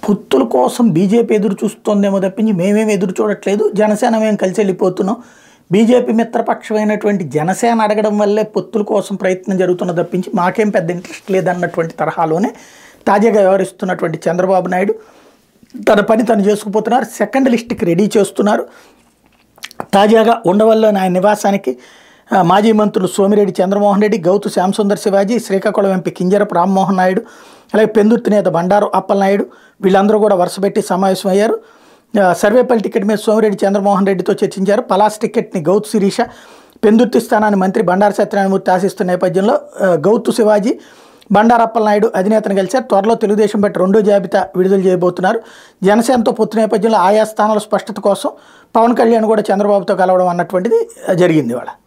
పొత్తుల కోసం బీజేపీ ఎదురు చూస్తోందేమో తప్పించి మేమేం ఎదురు చూడట్లేదు జనసేన మేము కలిసి వెళ్ళిపోతున్నాం బీజేపీ మిత్రపక్షమైనటువంటి జనసేన అడగడం వల్లే పొత్తుల కోసం ప్రయత్నం జరుగుతున్న తప్పించి మాకేం పెద్ద ఇంట్రెస్ట్ లేదన్నటువంటి తరహాలోనే తాజాగా వ్యవహరిస్తున్నటువంటి చంద్రబాబు నాయుడు తన పని తను చేసుకుపోతున్నారు సెకండ్ లిస్ట్కి రెడీ చేస్తున్నారు తాజాగా ఉండవల్లిలోని ఆయన నివాసానికి ఆ, మాజీ మంత్రులు సోమిరెడ్డి చంద్రమోహన్ రెడ్డి గౌతు శ్యాంసుందర్ శివాజీ శ్రీకాకుళం ఎంపీ కింజరపు రామ్మోహన్ నాయుడు అలాగే పెందుర్తి నేత బండారు అప్పలనాయుడు వీళ్ళందరూ కూడా వరుసపెట్టి సమావేశమయ్యారు ఆ, సర్వేపల్లి టికెట్ మీద సోమిరెడ్డి చంద్రమోహన్ రెడ్డితో చర్చించారు పలాస్ టికెట్ని గౌతు శిరీష పెందుర్తి స్థానాన్ని మంత్రి బండారు సత్యనారాయణమూర్తి ఆశిస్తున్న నేపథ్యంలో ఆ, గౌతు శివాజీ బండారప్పల నాయుడు అధినేతను కలిశారు త్వరలో తెలుగుదేశం పెట్టి రెండో జాబితా విడుదల చేయబోతున్నారు జనసేనతో పొత్తు నేపథ్యంలో ఆయా స్థానాల స్పష్టత కోసం పవన్ కళ్యాణ్ కూడా చంద్రబాబుతో కలవడం అన్నటువంటిది జరిగింది వాళ్ళ